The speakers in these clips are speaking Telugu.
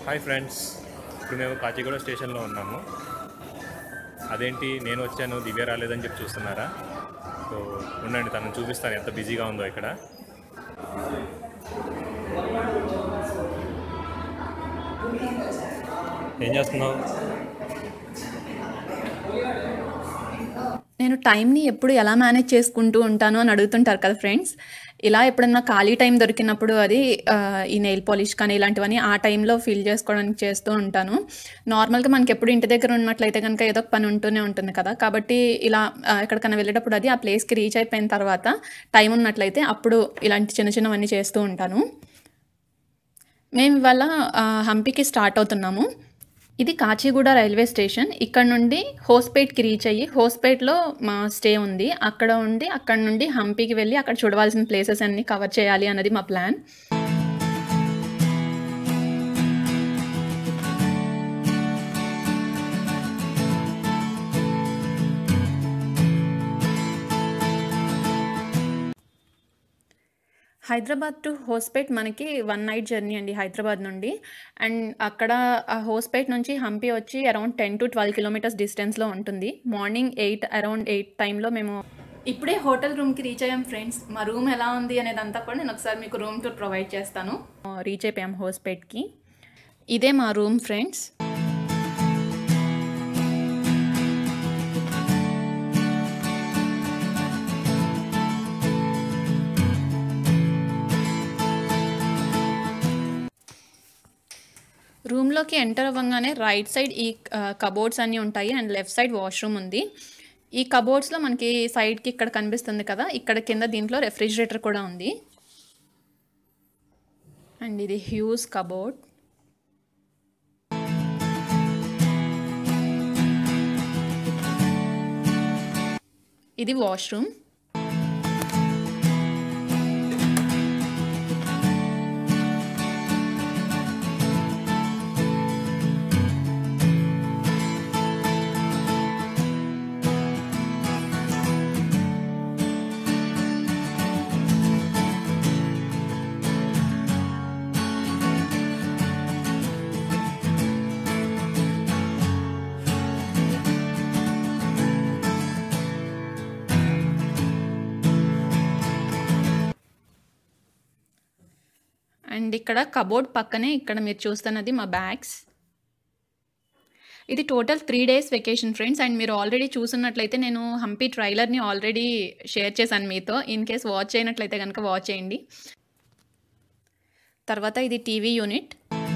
హాయ్ ఫ్రెండ్స్ ఇప్పుడు మేము కాచిగూడ స్టేషన్లో ఉన్నాము అదేంటి నేను వచ్చాను దివ్య రాలేదని చెప్పి చూస్తున్నారా సో ఉండండి తనను చూపిస్తాను ఎంత బిజీగా ఉందో ఇక్కడ ఏం చేస్తున్నావు నేను టైంని ఎప్పుడు ఎలా మేనేజ్ చేసుకుంటూ ఉంటాను అని అడుగుతుంటారు కదా ఫ్రెండ్స్ ఇలా ఎప్పుడన్నా ఖాళీ టైం దొరికినప్పుడు అది ఆ, ఈ నెయిల్ పాలిష్ కానీ ఇలాంటివన్నీ ఆ టైంలో ఫిల్ చేసుకోవడానికి చేస్తూ ఉంటాను నార్మల్గా మనకి ఎప్పుడు ఇంటి దగ్గర ఉన్నట్లయితే కనుక ఏదో ఒక పని ఉంటూనే ఉంటుంది కదా కాబట్టి ఇలా ఆ, ఎక్కడికైనా వెళ్ళేటప్పుడు అది ఆ ప్లేస్కి రీచ్ అయిపోయిన తర్వాత టైం ఉన్నట్లయితే అప్పుడు ఇలాంటి చిన్న చిన్నవన్నీ చేస్తూ ఉంటాను మేము ఇవాళ ఆ, హంపీకి స్టార్ట్ అవుతున్నాము ఇది కాచిగూడ రైల్వే స్టేషన్ ఇక్కడ నుండి హోస్పేట్కి రీచ్ అయ్యి హోస్పేట్లో మా స్టే ఉంది అక్కడ ఉండి అక్కడ నుండి హంపీకి వెళ్ళి అక్కడ చూడవలసిన ప్లేసెస్ అన్ని కవర్ చేయాలి అన్నది మా ప్లాన్ హైదరాబాద్ టు హోస్పేట్ మనకి వన్ నైట్ జర్నీ అండి హైదరాబాద్ నుండి అండ్ అక్కడ ఆ హోస్పేట్ నుంచి హంపి వచ్చి around ten to twelve kilometres డిస్టెన్స్లో ఉంటుంది మార్నింగ్ ఎయిట్ అరౌండ్ ఎయిట్ టైంలో మేము ఇప్పుడే హోటల్ రూమ్కి రీచ్ అయ్యాం ఫ్రెండ్స్ మా రూమ్ ఎలా ఉంది అనేది అంతా కూడా నేను ఒకసారి మీకు రూమ్ టూర్ ప్రొవైడ్ చేస్తాను రీచ్ అయిపోయాం హోస్పేట్కి ఇదే మా రూమ్ ఫ్రెండ్స్ రూమ్లోకి ఎంటర్ అవ్వగానే రైట్ సైడ్ ఈ కబోర్డ్స్ అన్నీ ఉంటాయి అండ్ లెఫ్ట్ సైడ్ వాష్రూమ్ ఉంది ఈ కబోర్డ్స్లో మనకి సైడ్కి ఇక్కడ కనిపిస్తుంది కదా ఇక్కడ కింద దీంట్లో రెఫ్రిజిరేటర్ కూడా ఉంది అండ్ ఇది హ్యూజ్ కబోర్డ్ ఇది వాష్రూమ్ అండ్ ఇక్కడ కబోర్డ్ పక్కనే ఇక్కడ మీరు చూస్తున్నది మా బ్యాగ్స్ ఇది total three days vacation friends and మీరు ఆల్రెడీ చూస్తున్నట్లయితే నేను హంపి ట్రైలర్ని ఆల్రెడీ షేర్ చేశాను మీతో ఇన్ కేస్ వాచ్ చేయనట్లయితే కనుక వాచ్ చేయండి తర్వాత ఇది టీవీ యూనిట్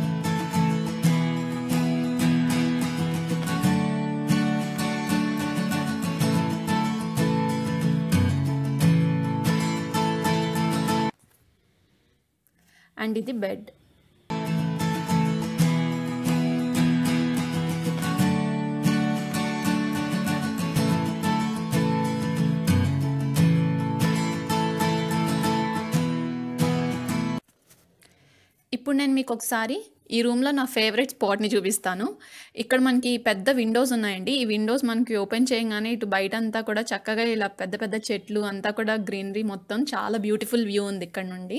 అండ్ ఇది బెడ్ ఇప్పుడు నేను మీకు ఒకసారి ఈ రూమ్లో నా ఫేవరెట్ స్పాట్ని చూపిస్తాను ఇక్కడ మనకి పెద్ద విండోస్ ఉన్నాయండి ఈ విండోస్ మనకి ఓపెన్ చేయగానే ఇటు బయట అంతా కూడా చక్కగా ఇలా పెద్ద పెద్ద చెట్లు అంతా కూడా గ్రీనరీ మొత్తం చాలా బ్యూటిఫుల్ వ్యూ ఉంది ఇక్కడ నుండి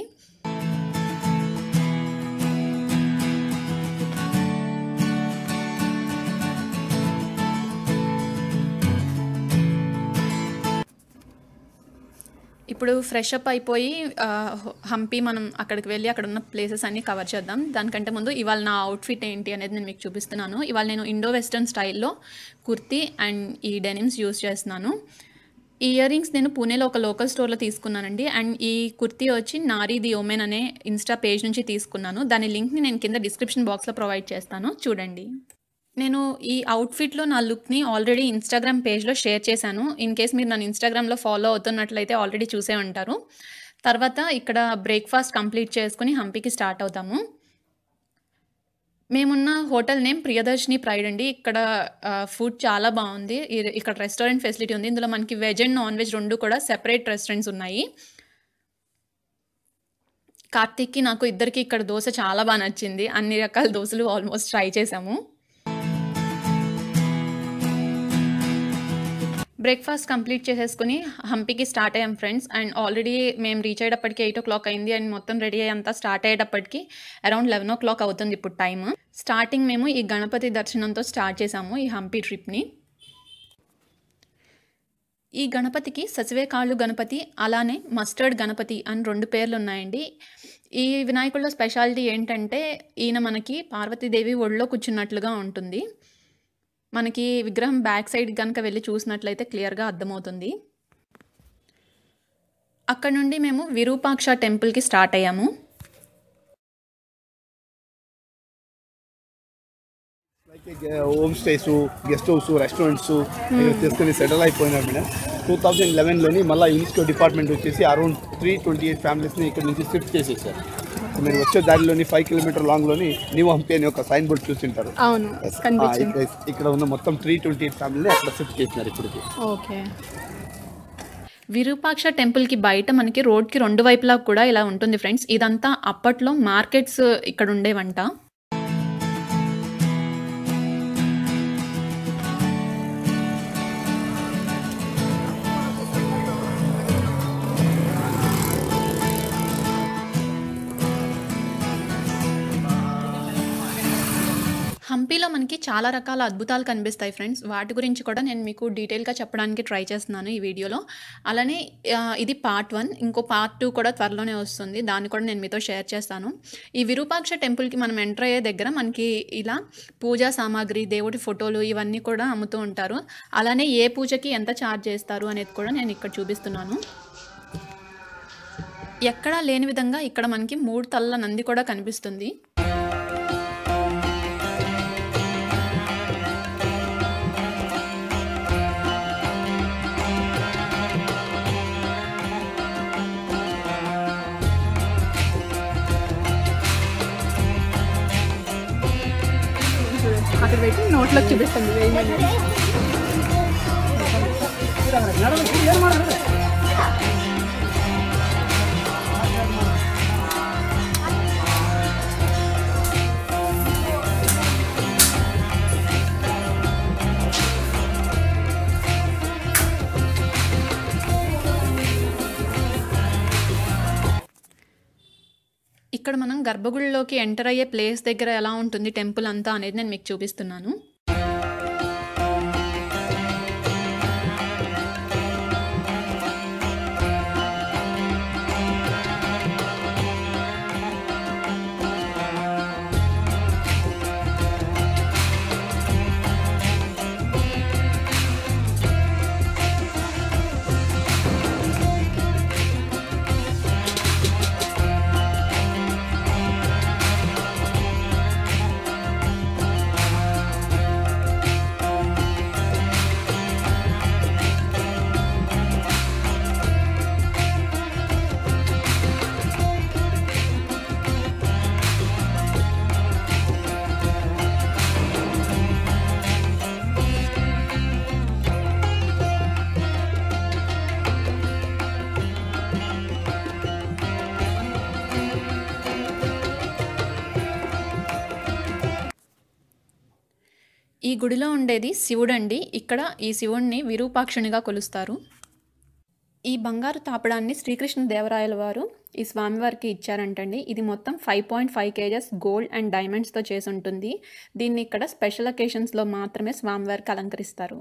ఇప్పుడు ఫ్రెష్ అప్ అయిపోయి ఆ, హ- హంపి మనం అక్కడికి వెళ్ళి అక్కడ ఉన్న ప్లేసెస్ అన్నీ కవర్ చేద్దాం దానికంటే ముందు ఇవాళ నా అవుట్ఫిట్ ఏంటి అనేది నేను మీకు చూపిస్తున్నాను ఇవాళ నేను ఇండో వెస్టర్న్ స్టైల్లో కుర్తీ అండ్ ఈ డెనిమ్స్ యూస్ చేస్తున్నాను ఈ ఇయర్ రింగ్స్ నేను పూణేలో ఒక లోకల్ స్టోర్లో తీసుకున్నానండి అండ్ ఈ కుర్తీ వచ్చి నారీ ది ఓమెన్ అనే ఇన్స్టా పేజ్ నుంచి తీసుకున్నాను దాని లింక్ని నేను కింద డిస్క్రిప్షన్ బాక్స్లో ప్రొవైడ్ చేస్తాను చూడండి నేను ఈ అవుట్ఫిట్లో నా లుక్ని ఆల్రెడీ ఇన్స్టాగ్రామ్ పేజ్లో షేర్ చేశాను ఇన్ కేస్ మీరు నన్ను ఇన్స్టాగ్రామ్లో ఫాలో అవుతున్నట్లయితే ఆల్రెడీ చూసే ఉంటారు తర్వాత ఇక్కడ బ్రేక్ఫాస్ట్ కంప్లీట్ చేసుకుని హంపీకి స్టార్ట్ అవుతాము మేమున్న హోటల్ నేమ్ ప్రియదర్శిని ప్రైడ్ అండి ఇక్కడ ఫుడ్ చాలా బాగుంది ఇ- ఇక్కడ రెస్టారెంట్ ఫెసిలిటీ ఉంది ఇందులో మనకి వెజ్ అండ్ నాన్ వెజ్ రెండు కూడా సెపరేట్ రెస్టారెంట్స్ ఉన్నాయి కార్తీక్కి నాకు ఇద్దరికి ఇక్కడ దోశ చాలా బాగా నచ్చింది అన్ని రకాల దోశలు ఆల్మోస్ట్ ట్రై చేసాము బ్రేక్ఫాస్ట్ కంప్లీట్ చేసేసుకుని హంపీకి స్టార్ట్ అయ్యాం ఫ్రెండ్స్ అండ్ ఆల్రెడీ మేము రీచ్ అయ్యేటప్పటికి ఎయిట్ ఓ క్లాక్ అయింది అండ్ మొత్తం రెడీ అయ్యేంతా స్టార్ట్ అయ్యేటప్పటికి అరౌండ్ లెవెన్ ఓ క్లాక్ అవుతుంది ఇప్పుడు టైం స్టార్టింగ్ మేము ఈ గణపతి దర్శనంతో స్టార్ట్ చేసాము ఈ హంపీ ట్రిప్ని ఈ గణపతికి సచివే కాళ్ళు గణపతి అలానే మస్టర్డ్ గణపతి అని రెండు పేర్లు ఉన్నాయండి ఈ వినాయకుడిలో స్పెషాలిటీ ఏంటంటే ఈయన మనకి పార్వతీదేవి ఒళ్ళో కూర్చున్నట్లుగా ఉంటుంది మనకి విగ్రహం బ్యాక్ సైడ్ కనుక వెళ్ళి చూసినట్లయితే క్లియర్గా అర్థమవుతుంది అక్కడ నుండి మేము విరూపాక్ష టెంపుల్కి స్టార్ట్ అయ్యాము like home stays guest house restaurants తీసుకుని సెటిల్ అయిపోయినారు మేడం టూ థౌజండ్ లెవెన్లోని మళ్ళీ యునెస్కో డిపార్ట్మెంట్ వచ్చేసి అరౌండ్ త్రీ ట్వంటీ ఎయిట్ ఫ్యామిలీస్ని ఇక్కడ నుంచి షిఫ్ట్ చేసేసారు మీరు వచ్చే దారిలోని ఫైవ్ కిలోమీటర్ లాంగ్లోని న్యూ హంపి అని ఒక సైన్ బోర్డ్ చూసింటారు అవును Yes. ఆ, ఇక్కడ- ఇక్కడ ఉన్న మొత్తం త్రీ ట్వంటీ ఎయిట్ ఫ్యామిలీని అక్కడ షిఫ్ట్ చేసినారు ఇప్పటికి ఓకే విరూపాక్ష టెంపుల్కి బయట మనకి రోడ్కి రెండు వైపులా కూడా ఇలా ఉంటుంది ఫ్రెండ్స్ ఇదంతా అప్పట్లో మార్కెట్స్ ఇక్కడ ఉండేవంట హంపీలో మనకి చాలా రకాల అద్భుతాలు కనిపిస్తాయి ఫ్రెండ్స్ వాటి గురించి కూడా నేను మీకు డీటెయిల్గా చెప్పడానికి ట్రై చేస్తున్నాను ఈ వీడియోలో అలానే ఆ, ఇది పార్ట్ వన్ ఇంకో పార్ట్ టూ కూడా త్వరలోనే వస్తుంది దాన్ని కూడా నేను మీతో షేర్ చేస్తాను ఈ విరూపాక్ష టెంపుల్కి మనం ఎంటర్ అయ్యే దగ్గర మనకి ఇలా పూజా సామాగ్రి దేవుడి ఫోటోలు ఇవన్నీ కూడా అమ్ముతూ ఉంటారు అలానే ఏ పూజకి ఎంత ఛార్జ్ చేస్తారు అనేది కూడా నేను ఇక్కడ చూపిస్తున్నాను ఎక్కడా లేని విధంగా ఇక్కడ మనకి మూడు తల్ల నంది కూడా కనిపిస్తుంది అక్కడ పెట్టి నోట్లోకి చూపిస్తుంది ఇక్కడ మనం గర్భగుడిలోకి ఎంటర్ అయ్యే ప్లేస్ దగ్గర ఎలా ఉంటుంది టెంపుల్ అంతా అనేది నేను మీకు చూపిస్తున్నాను ఈ గుడిలో ఉండేది శివుడండి ఇక్కడ ఈ శివుణ్ణి విరూపాక్షునిగా కొలుస్తారు ఈ బంగారు తాపడాన్ని శ్రీకృష్ణ దేవరాయల వారు ఈ స్వామివారికి ఇచ్చారంటండి ఇది మొత్తం five point five KGs gold and డైమండ్స్తో చేసి ఉంటుంది దీన్ని ఇక్కడ స్పెషల్ అకేషన్స్లో మాత్రమే స్వామివారికి అలంకరిస్తారు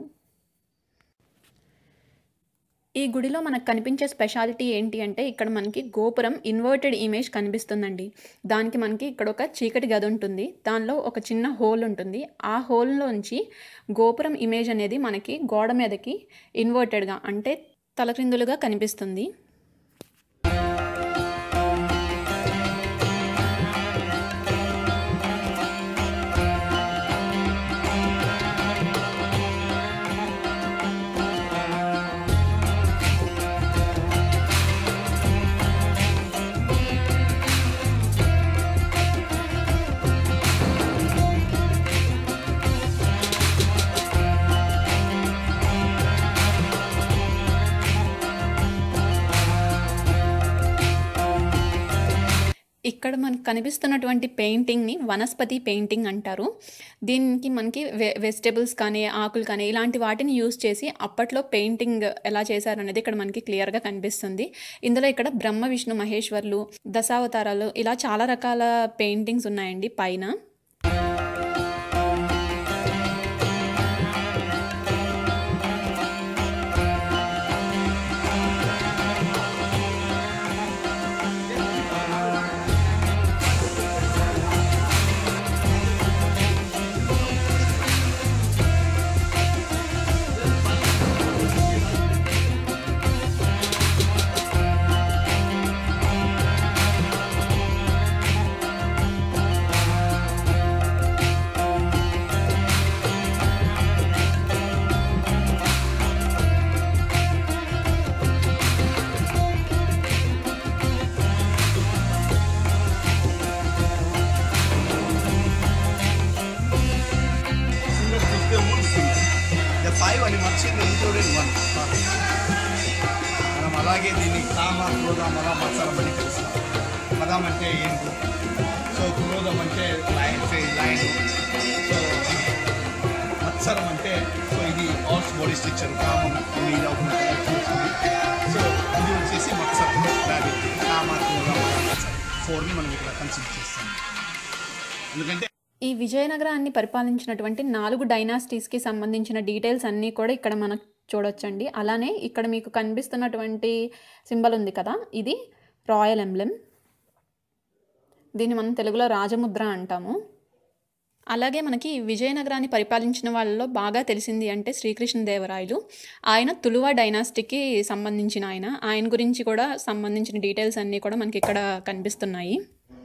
ఈ గుడిలో మనకు కనిపించే స్పెషాలిటీ ఏంటి అంటే ఇక్కడ మనకి గోపురం ఇన్వర్టెడ్ ఇమేజ్ కనిపిస్తుందండి దానికి మనకి ఇక్కడ ఒక చీకటి గది ఉంటుంది దానిలో ఒక చిన్న హోల్ ఉంటుంది ఆ హోల్లోంచి గోపురం ఇమేజ్ అనేది మనకి గోడ మీదకి ఇన్వర్టెడ్గా అంటే తలక్రిందులుగా కనిపిస్తుంది ఇక్కడ మనకు కనిపిస్తున్నటువంటి పెయింటింగ్ని వనస్పతి పెయింటింగ్ అంటారు దీనికి మనకి వె వెజిటేబుల్స్ కానీ ఆకులు కానీ ఇలాంటి వాటిని యూజ్ చేసి అప్పట్లో పెయింటింగ్ ఎలా చేశారనేది ఇక్కడ మనకి క్లియర్గా కనిపిస్తుంది ఇందులో ఇక్కడ బ్రహ్మ విష్ణు మహేశ్వర్లు దశావతారాలు ఇలా చాలా రకాల పెయింటింగ్స్ ఉన్నాయండి పైన సింగర్ చూస్తే మూడు సింగర్ ద ఫైవ్ అని మర్చింది ఇంక్లూడెడ్ వన్ మనం అలాగే దీన్ని కామ క్రోధం అలా మత్సరం అని తెలుస్తాం పదం అంటే ఏంటి సో క్రోధం అంటే లైన్ లైన్ సో మత్సరం అంటే సో ఇది ఆల్స్ బాడీ స్ట్రక్చర్ కామం ఇది ఇది అవుతుంది సో ఇది వచ్చేసి మత్సరం ర్యాబిట్ కామ క్రోధం మత్సరం ఫోర్ని మనం ఇక్కడ కన్సిడర్ చేస్తాం ఎందుకంటే ఈ విజయనగరాన్ని పరిపాలించినటువంటి నాలుగు డైనాసిటీస్కి సంబంధించిన డీటెయిల్స్ అన్నీ కూడా ఇక్కడ మనకు చూడొచ్చండి అలానే ఇక్కడ మీకు కనిపిస్తున్నటువంటి సింబల్ ఉంది కదా ఇది రాయల్ ఎంబ్లెం దీన్ని మనం తెలుగులో రాజముద్ర అంటాము అలాగే మనకి ఈ విజయనగరాన్ని పరిపాలించిన వాళ్ళలో బాగా తెలిసింది అంటే శ్రీకృష్ణదేవరాయలు ఆయన తులువ డైనాసిటీకి సంబంధించిన ఆయన ఆయన గురించి కూడా సంబంధించిన డీటెయిల్స్ అన్నీ కూడా మనకి ఇక్కడ కనిపిస్తున్నాయి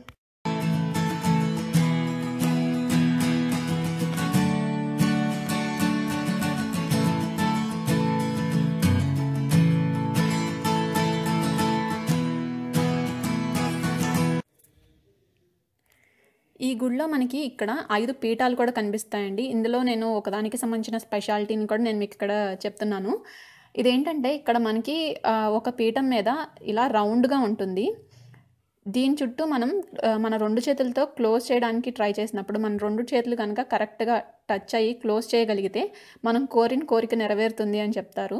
ఈ గుడిలో మనకి ఇక్కడ ఐదు పీఠాలు కూడా కనిపిస్తాయండి ఇందులో నేను ఒకదానికి సంబంధించిన స్పెషాలిటీని కూడా నేను మీకు ఇక్కడ చెప్తున్నాను ఇదేంటంటే ఇక్కడ మనకి ఆ, ఒక పీఠం మీద ఇలా రౌండ్గా ఉంటుంది దీని చుట్టూ మనం ఆ, మన రెండు చేతులతో క్లోజ్ చేయడానికి ట్రై చేసినప్పుడు మన రెండు చేతులు కనుక కరెక్ట్గా టచ్ అయ్యి క్లోజ్ చేయగలిగితే మనం కోరిన కోరిక నెరవేరుతుంది అని చెప్తారు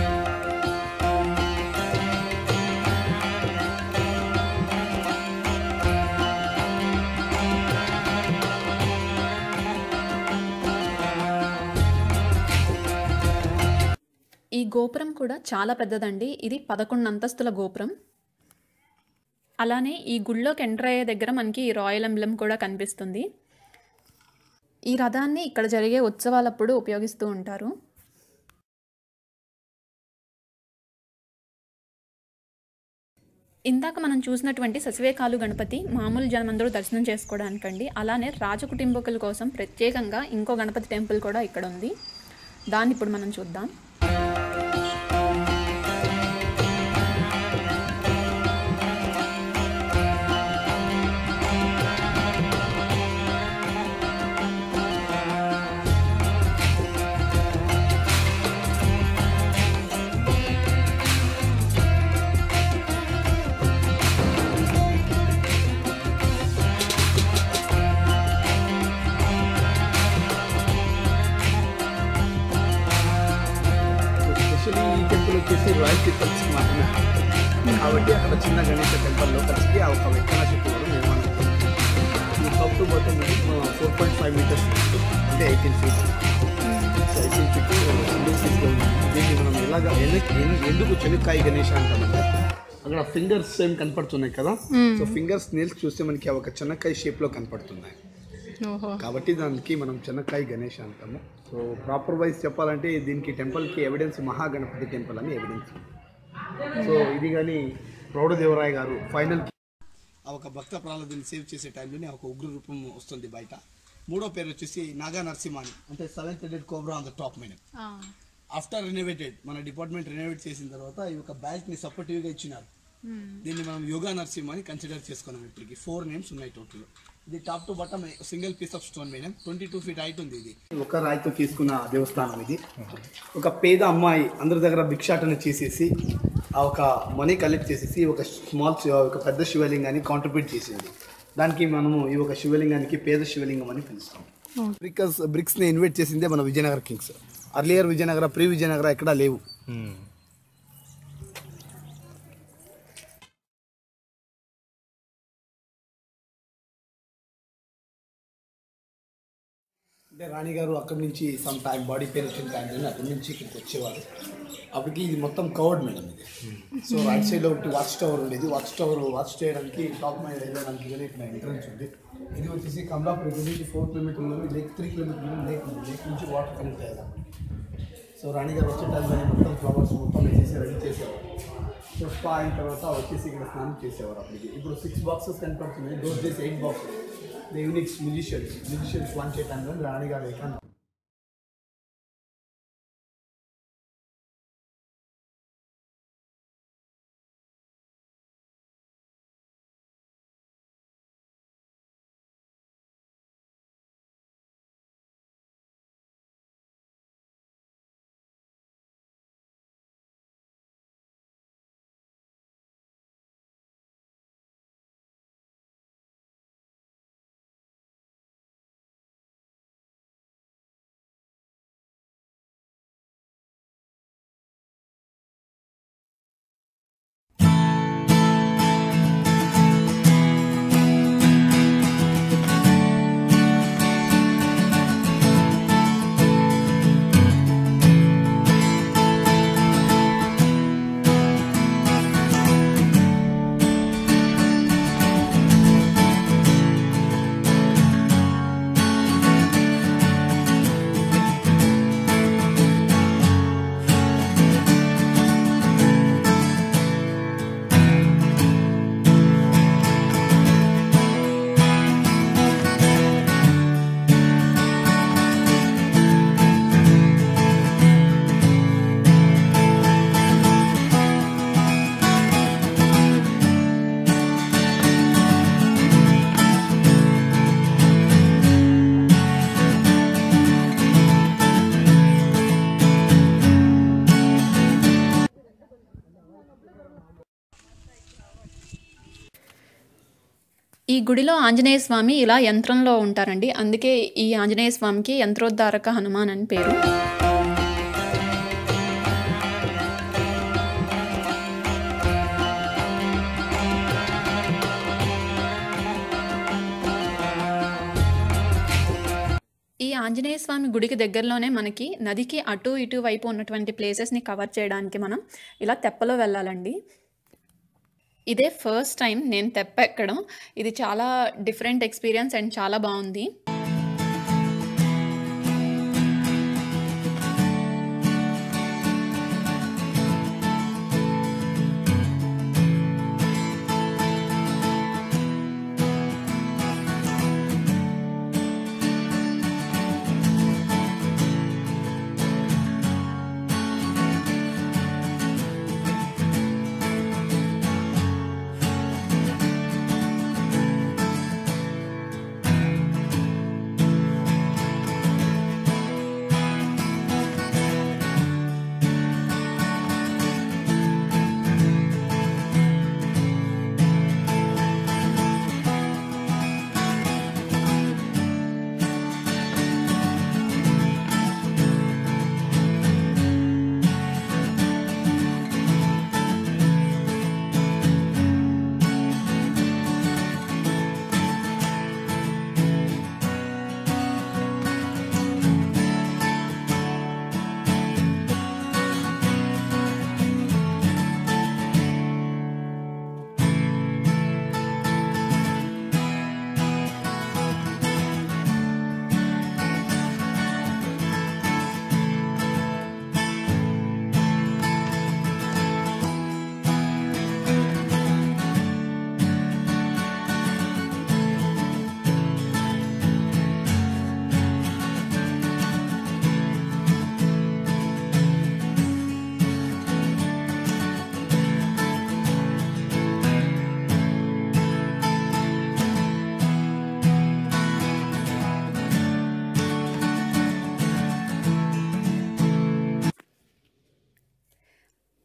ఈ గోపురం కూడా చాలా పెద్దదండి ఇది పదకొండు అంతస్తుల గోపురం అలానే ఈ గుళ్ళోకి ఎంటర్ అయ్యే దగ్గర మనకి ఈ రాయల్ ఎంబ్లెం కూడా కనిపిస్తుంది ఈ రథాన్ని ఇక్కడ జరిగే ఉత్సవాలప్పుడు ఉపయోగిస్తూ ఉంటారు ఇందాక మనం చూసినటువంటి సచివేకాలు గణపతి మామూలు జనమందరూ దర్శనం చేసుకోవడానికండి అలానే రాజకుటుంబకుల కోసం ప్రత్యేకంగా ఇంకో గణపతి టెంపుల్ కూడా ఇక్కడ ఉంది దాన్ని ఇప్పుడు మనం చూద్దాం స్పెషల్లీ ఈ టెంపుల్ వచ్చేసి రాయల్ పీపుల్స్కి మాత్రమే కాబట్టి అక్కడ చిన్న గణేష టెంపుల్ లోపలికి ఆ ఒక వెక్కన చెట్టు కూడా నిర్మాణం ఈ top to bottom four point five metres అంటే eighteen feet eighteen feet single సీట్లో ఉంది దీన్ని మనం ఎలాగా ఎన్ని- ఎన్ని- ఎందుకు చెనక్కాయ గణేష అంటామంటే అక్కడ ఫింగర్స్ సేమ్ కనపడుతున్నాయి కదా సో ఫింగర్స్ నేల్స్ చూస్తే మనకి ఆ ఒక చెనక్కాయ షేప్లో కనపడుతున్నాయి ఓహో కాబట్టి దానికి మనం చెనక్కాయ గణేష్ అంటాము సో ప్రాపర్ వైజ్ చెప్పాలంటే దీనికి టెంపుల్కి ఎవిడెన్స్ మహాగణపతి టెంపుల్ అని ఎవిడెన్స్ సో ఇది కానీ ప్రౌఢదేవరాయ గారు ఫైనల్ ఆ ఒక భక్త ప్రాణాలను సేవ్ చేసే టైంలోనే ఆ ఒక ఉగ్ర రూపం వస్తుంది బయట మూడో పేరు వచ్చేసి నాగా నరసింహాని అంటే seventh headed cobra on the top main after renovated మన డిపార్ట్మెంట్ రెనోవేట్ చేసిన తర్వాత ఈ యొక్క బ్యాగ్ ని సపోర్టివ్ గా ఇచ్చినారు దీన్ని మనం యోగా నరసింహ అని కన్సిడర్ చేసుకున్నాం ఇప్పటికి ఫోర్ నేమ్స్ ఉన్నాయి టోటల్ ఇది top to bottom single piece of stone madam twenty two feet height ఉంది ఇది ఒక రాయితో తీసుకున్న దేవస్థానం ఇది ఒక పేద అమ్మాయి అందరి దగ్గర భిక్షాటన చేసేసి ఆ ఒక మనీ కలెక్ట్ చేసేసి ఒక స్మాల్ ఒక పెద్ద శివలింగాన్ని కాంట్రిబ్యూట్ చేసింది దానికి మనము ఈ ఒక శివలింగానికి పేద శివలింగం అని పిలుస్తాం బ్రిక్స్ బ్రిక్స్ని ఇన్వైట్ చేసిందే మన Vijayanagara kings earlier Vijayanagara pre Vijayanagara ఎక్కడా లేవు మ్మ్. అంటే రాణి గారు అక్కడి నుంచి సమ్ టైం బాడీ పెయిన్ వచ్చిన టైం అక్కడి నుంచి ఇక్కడికి వచ్చేవారు అప్పటికి ఇది మొత్తం కవర్డ్ మేడం ఇది సో రైట్ సైడ్లో ఒకటి వాచ్ టవర్ ఉండేది వాచ్ టవర్ వాచ్ చేయడానికి టాప్ మీద వెళ్ళడానికి కానీ ఇక్కడ ఎంట్రన్స్ ఉంది ఇది వచ్చేసి కమలాపూర్ ఇక్కడ నుంచి ఫోర్ కిలోమీటర్లు లేక్ త్రీ కిలోమీటర్లు లేక్ ఉంది లేక్ నుంచి వాటర్ కనెక్ట్ అయ్యాలి సో రాణి గారు వచ్చే టైం కానీ మొత్తం ఫ్లవర్స్ మొత్తం వేసేసి రెడీ చేసేవారు సో స్పా అయిన తర్వాత వచ్చేసి ఇక్కడ స్నానం చేసేవారు అప్పటికి ఇప్పుడు సిక్స్ బాక్సెస్ కనపడుతున్నాయి those days eight boxes the uniques musicians musicians plan చేయడానికి రాణి గారు ఏకాంత ఈ గుడిలో ఆంజనేయ స్వామి ఇలా యంత్రంలో ఉంటారండి అందుకే ఈ ఆంజనేయ స్వామికి యంత్రోద్ధారక హనుమాన్ అని పేరు ఈ ఆంజనేయ స్వామి గుడికి దగ్గరలోనే మనకి నదికి అటు ఇటు వైపు ఉన్నటువంటి ప్లేసెస్ని కవర్ చేయడానికి మనం ఇలా తెప్పలో వెళ్ళాలండి ఇదే ఫస్ట్ టైం నేను తెప్ప ఎక్కడం ఇది చాలా డిఫరెంట్ ఎక్స్పీరియన్స్ అండ్ చాలా బాగుంది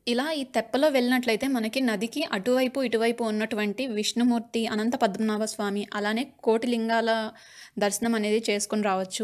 ఇలా ఈ తెప్పలో వెళ్ళినట్లయితే మనకి నదికి అటువైపు ఇటువైపు ఉన్నటువంటి విష్ణుమూర్తి అనంత పద్మనాభ స్వామి అలానే కోటి లింగాల దర్శనం అనేది చేసుకొని రావచ్చు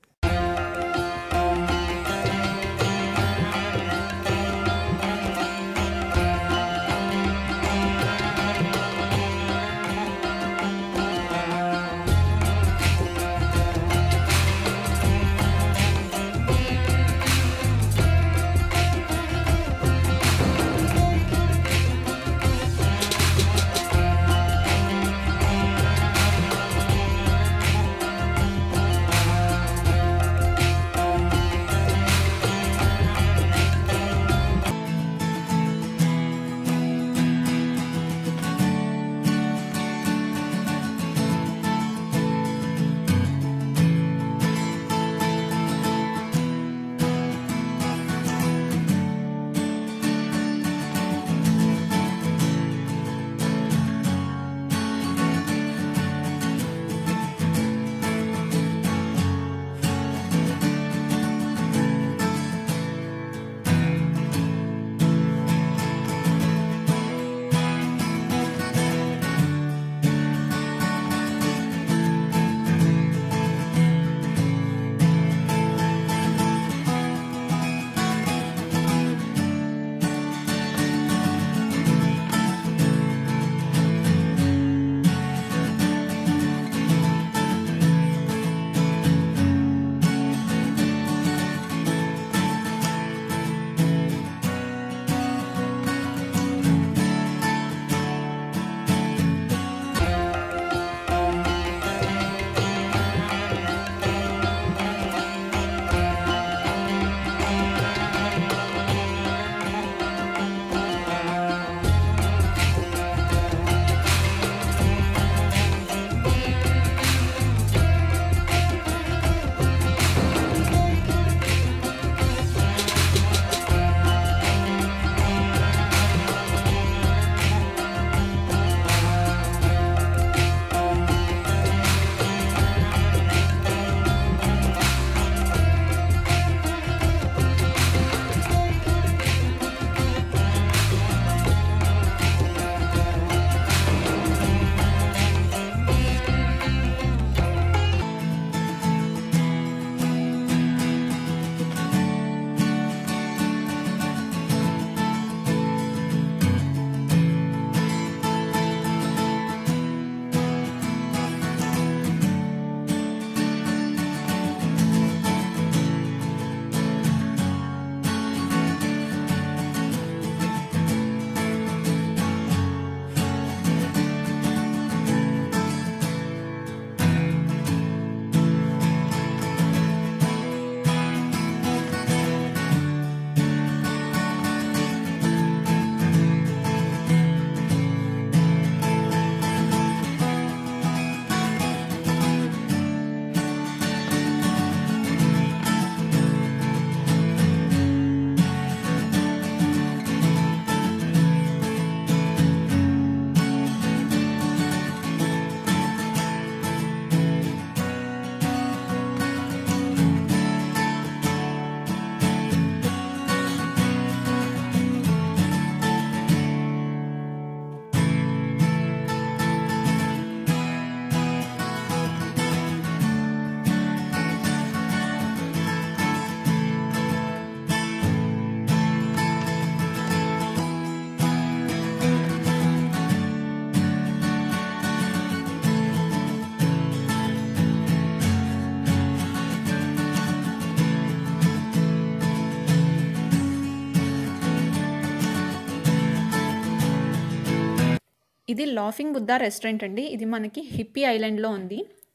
ఇది లాఫింగ్ బుద్ధా రెస్టారెంట్ అండి ఇది మనకి హిప్పీ ఐలాండ్లో ఉంది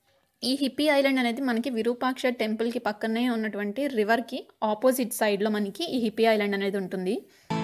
ఈ హిప్పీ ఐలాండ్ అనేది మనకి విరూపాక్ష టెంపుల్కి పక్కనే ఉన్నటువంటి రివర్కి ఆపోజిట్ సైడ్లో మనకి ఈ హిప్పీ ఐలాండ్ అనేది ఉంటుంది